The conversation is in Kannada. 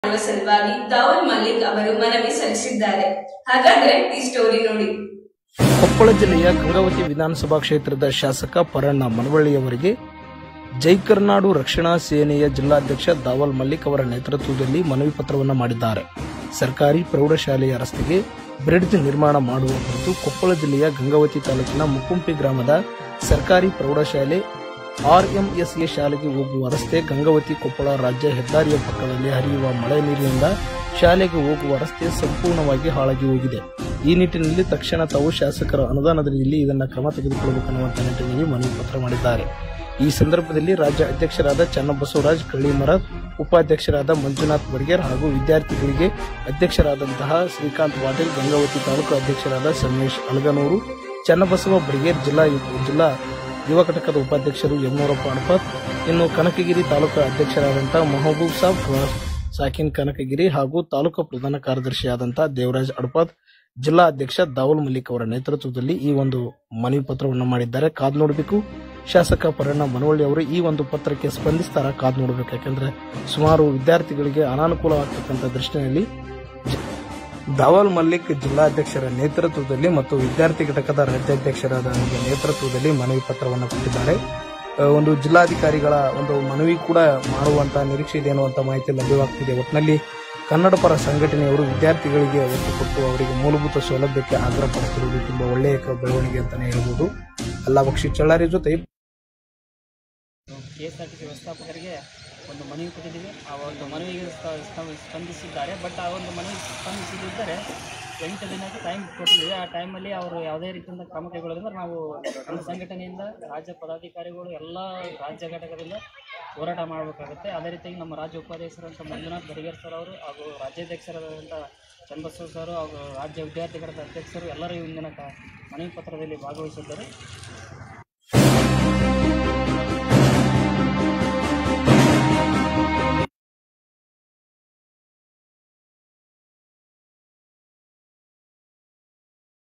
ಮಾಡುವ ಸಲುವಾಗಿ ದಾವಲ್ ಮಲ್ಲಿಕ್ ಅವರು ಮನವಿ ಸಲ್ಲಿಸಿದ್ದಾರೆ ಹಾಗಾದ್ರೆ ಈ ಸ್ಟೋರಿ ನೋಡಿ ಕೊಪ್ಪಳ ಜಿಲ್ಲೆಯ ಗಂಗಾವತಿ ವಿಧಾನಸಭಾ ಕ್ಷೇತ್ರದ ಶಾಸಕ ಪರಣ್ಣ ಮನವಳ್ಳಿಯವರಿಗೆ ಜೈ ಕರ್ನಾಡು ರಕ್ಷಣಾ ಸೇನೆಯ ಜಿಲ್ಲಾಧ್ಯಕ್ಷ ದಾವಲ್ ಮಲ್ಲಿಕ್ ಅವರ ನೇತೃತ್ವದಲ್ಲಿ ಮನವಿ ಪತ್ರವನ್ನು ಮಾಡಿದ್ದಾರೆ ಸರ್ಕಾರಿ ಪ್ರೌಢಶಾಲೆಯ ರಸ್ತೆಗೆ ಬ್ರಿಡ್ಜ್ ನಿರ್ಮಾಣ ಮಾಡುವ ಕುರಿತು ಕೊಪ್ಪಳ ಜಿಲ್ಲೆಯ ಗಂಗಾವತಿ ತಾಲೂಕಿನ ಮುಕುಂಪಿ ಗ್ರಾಮದ ಸರ್ಕಾರಿ ಪ್ರೌಢಶಾಲೆ ಆರ್ಎಂಎಸ್ಎ ಶಾಲೆಗೆ ಹೋಗುವ ರಸ್ತೆ ಗಂಗಾವತಿ ಕೊಪ್ಪಳ ರಾಜ್ಯ ಹೆದ್ದಾರಿಯ ಪಕ್ಕದಲ್ಲಿ ಹರಿಯುವ ಮಳೆ ನೀರಿನಿಂದ ಶಾಲೆಗೆ ಹೋಗುವ ರಸ್ತೆ ಸಂಪೂರ್ಣವಾಗಿ ಹಾಳಾಗಿ ಹೋಗಿದೆ ಈ ನಿಟ್ಟಿನಲ್ಲಿ ತಕ್ಷಣ ತಾವು ಶಾಸಕರ ಅನುದಾನದಲ್ಲಿ ಇದನ್ನು ಕ್ರಮ ತೆಗೆದುಕೊಳ್ಳಬೇಕೆನ್ನುವಂತ ನಿಟ್ಟಿನಲ್ಲಿ ಮನವಿ ಪತ್ರ ಮಾಡಿದ್ದಾರೆ ಈ ಸಂದರ್ಭದಲ್ಲಿ ರಾಜ್ಯ ಅಧ್ಯಕ್ಷರಾದ ಚನ್ನಬಸವರಾಜ್ ಕಳ್ಳಿಮರ ಉಪಾಧ್ಯಕ್ಷರಾದ ಮಂಜುನಾಥ್ ಬಡಿಗೇರ್ ಹಾಗೂ ವಿದ್ಯಾರ್ಥಿಗಳಿಗೆ ಅಧ್ಯಕ್ಷರಾದಂತಹ ಶ್ರೀಕಾಂತ್ ಪಾಟೀಲ್ ಗಂಗಾವತಿ ತಾಲೂಕು ಅಧ್ಯಕ್ಷರಾದ ಸಂಗಮೇಶ್ ಅಳಗನೂರು ಚನ್ನಬಸವ ಬಡಿಗೇರ್ ಜಿಲ್ಲಾ ಜಿಲ್ಲಾ ಯುವ ಘಟಕದ ಉಪಾಧ್ಯಕ್ಷರು ಯಮನೂರಪ್ಪ ಅಣಪತ್ ಇನ್ನು ಕನಕಗಿರಿ ತಾಲೂಕು ಅಧ್ಯಕ್ಷರಾದಂತಹ ಮಹಬೂಬ್ ಸಾಬ್ ಸಾಕಿನ್ ಕನಕಗಿರಿ ಹಾಗೂ ತಾಲೂಕು ಪ್ರಧಾನ ಕಾರ್ಯದರ್ಶಿಯಾದಂತಹ ದೇವರಾಜ್ ಅಡಪತ್ ಜಿಲ್ಲಾ ಅಧ್ಯಕ್ಷ ದಾವಲ್ ಮಲ್ಲಿಕ್ ಅವರ ನೇತೃತ್ವದಲ್ಲಿ ಈ ಒಂದು ಮನವಿ ಪತ್ರವನ್ನು ಮಾಡಿದ್ದಾರೆ ಕಾದ್ ನೋಡಬೇಕು ಶಾಸಕ ಪರಣ್ಣ ಮನವಳ್ಳಿ ಅವರು ಈ ಒಂದು ಪತ್ರಕ್ಕೆ ಸ್ಪಂದಿಸ್ತಾರ ಕಾದ್ ನೋಡಬೇಕು ಯಾಕಂದ್ರೆ ಸುಮಾರು ವಿದ್ಯಾರ್ಥಿಗಳಿಗೆ ಅನಾನುಕೂಲವಾಗ್ತಕ್ಕಂಥ ದೃಷ್ಟಿಯಲ್ಲಿ ಜ- ದಾವಲ್ ಮಲ್ಲಿಕ್ ಜಿಲ್ಲಾಧ್ಯಕ್ಷರ ನೇತೃತ್ವದಲ್ಲಿ ಮತ್ತು ವಿದ್ಯಾರ್ಥಿ ಘಟಕದ ರಾಜ್ಯಾಧ್ಯಕ್ಷರಾದ ನೇತೃತ್ವದಲ್ಲಿ ಮನವಿ ಪತ್ರವನ್ನು ಕೊಟ್ಟಿದ್ದಾರೆ ಆ, ಒಂದು ಜಿಲ್ಲಾಧಿಕಾರಿಗಳ ಒಂದು ಮನವಿ ಕೂಡ ಮಾಡುವಂತ ನಿರೀಕ್ಷೆ ಇದೆ ಅನ್ನುವಂತ ಮಾಹಿತಿ ಲಭ್ಯವಾಗ್ತಿದೆ ಒಟ್ಟಿನಲ್ಲಿ ಕನ್ನಡ ಪರ ಸಂಘಟನೆಯವರು ವಿದ್ಯಾರ್ಥಿಗಳಿಗೆ ಒತ್ತು ಕೊಟ್ಟು ಅವರಿಗೆ ಮೂಲಭೂತ ಸೌಲಭ್ಯಕ್ಕೆ ಆಗ್ರಹ ಪಡಿಸಿರುವುದು ತುಂಬಾ ಒಳ್ಳೆಯ ಕ- ಬೆಳವಣಿಗೆ ಅಂತಾನೆ ಹೇಳ್ಬೋದು ಅಲ್ಲ ಬಕ್ಷಿ ಚಳ್ಳಾರಿ ಜೊತೆ K S R T C ವ್ಯವಸ್ಥಾಪಕರಿಗೆ ಒಂದು ಮನವಿ ಕೊಟ್ಟಿದ್ದೀವಿ ಆ ಒಂದು ಮನವಿಗೆ ಸ್ಪ- ಸ್ಪ- ಸ್ಪಂದಿಸಿದ್ದಾರೆ ಬಟ್ ಆ ಒಂದು ಮನವಿ ಸ್ಪಂದಿಸಿದ್ದರೆ ಎಂಟು ದಿನಕ್ಕೆ ಟೈಮ್ ಕೊಟ್ಟಿದ್ದೀವಿ ಆ ಟೈಮಲ್ಲಿ ಅವರು ಯಾವುದೇ ರೀತಿಯಿಂದ ಕ್ರಮ ಕೈಗೊಳ್ಳೋದ್ರಿಂದ ನಾವು ನಮ್ಮ ಸಂಘಟನೆಯಿಂದ ರಾಜ್ಯ ಪದಾಧಿಕಾರಿಗಳು ಎಲ್ಲ ರಾಜ್ಯ ಘಟಕದಿಂದ ಹೋರಾಟ ಮಾಡಬೇಕಾಗುತ್ತೆ ಅದೇ ರೀತಿಯಾಗಿ ನಮ್ಮ ರಾಜ್ಯ ಉಪಾಧ್ಯಕ್ಷರಂತ ಮಂಜುನಾಥ್ ಬಡಿಗೇರ್ ಸರ್ ಅವರು ಹಾಗೂ ರಾಜ್ಯಾಧ್ಯಕ್ಷರಾದಂಥ ಚನ್ನಬಸವ ಸರ್ ಹಾಗೂ ರಾಜ್ಯ ವಿದ್ಯಾರ್ಥಿಗಳ ಅಧ್ಯಕ್ಷರು ಎಲ್ಲರೂ ಇಂದಿನ ಕ- ಮನವಿ ಪತ್ರದಲ್ಲಿ ಭಾಗವಹಿಸಿದ್ದರು